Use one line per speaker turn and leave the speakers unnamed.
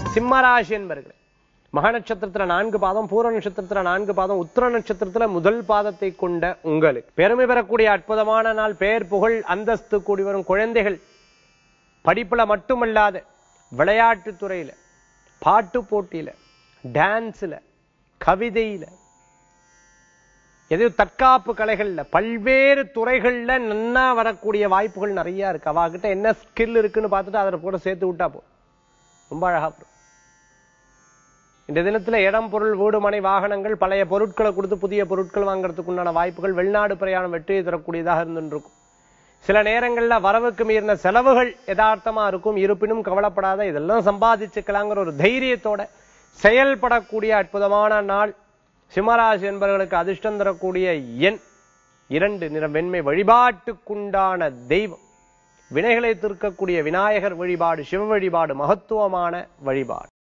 சிம்மராசி என்பர்களே மக நட்சத்திரத்துல நான்கு பாதம் பூர நட்சத்திரத்துல நான்கு பாதம் உத்திர நட்சத்திரத்துல முதல் பாதத்தை கொண்ட உங்களுக்கு பெருமை பெறக்கூடிய அற்புதமான நாள் பெயர் புகழ் அந்தஸ்து கூடி வரும் குழந்தைகள் படிப்புல மட்டுமல்லாத விளையாட்டு துறையில பாட்டு போட்டியில டான்ஸ்ல கவிதையில எதையும் தற்காப்பு கலைகள்ல பல்வேறு துறைகள்ல நன்னா வரக்கூடிய வாய்ப்புகள் நிறைய இருக்கு அவாகிட்ட என்ன ஸ்கில் இருக்குன்னு பார்த்துட்டு அதை கூட சேர்த்து விட்டா போ ரொம்ப அழகா போகும். இந்த தினத்துல இடம் பொருள் வீடு மனை வாகனங்கள் பழைய பொருட்களை கொடுத்து புதிய பொருட்கள் வாங்குறதுக்கு உண்டான வாய்ப்புகள் வெளிநாடு பிரயாணம் வெற்றியை தரக்கூடியதாக இருந்துருக்கும் சில நேரங்கள்ல வரவுக்கு மீறின செலவுகள் யதார்த்தமா இருக்கும் இருப்பினும் கவலைப்படாத இதெல்லாம் சம்பாதிச்சுக்கலாங்கிற ஒரு தைரியத்தோட செயல்படக்கூடிய அற்புதமான நாள் சிம்மராசி என்பவர்களுக்கு அதிர்ஷ்டம் தரக்கூடிய எண் இரண்டு நிற வெண்மை வழிபாட்டுக்குண்டான தெய்வம் வினைகளை தீர்க்கக்கூடிய விநாயகர் வழிபாடு சிவ வழிபாடு மகத்துவமான வழிபாடு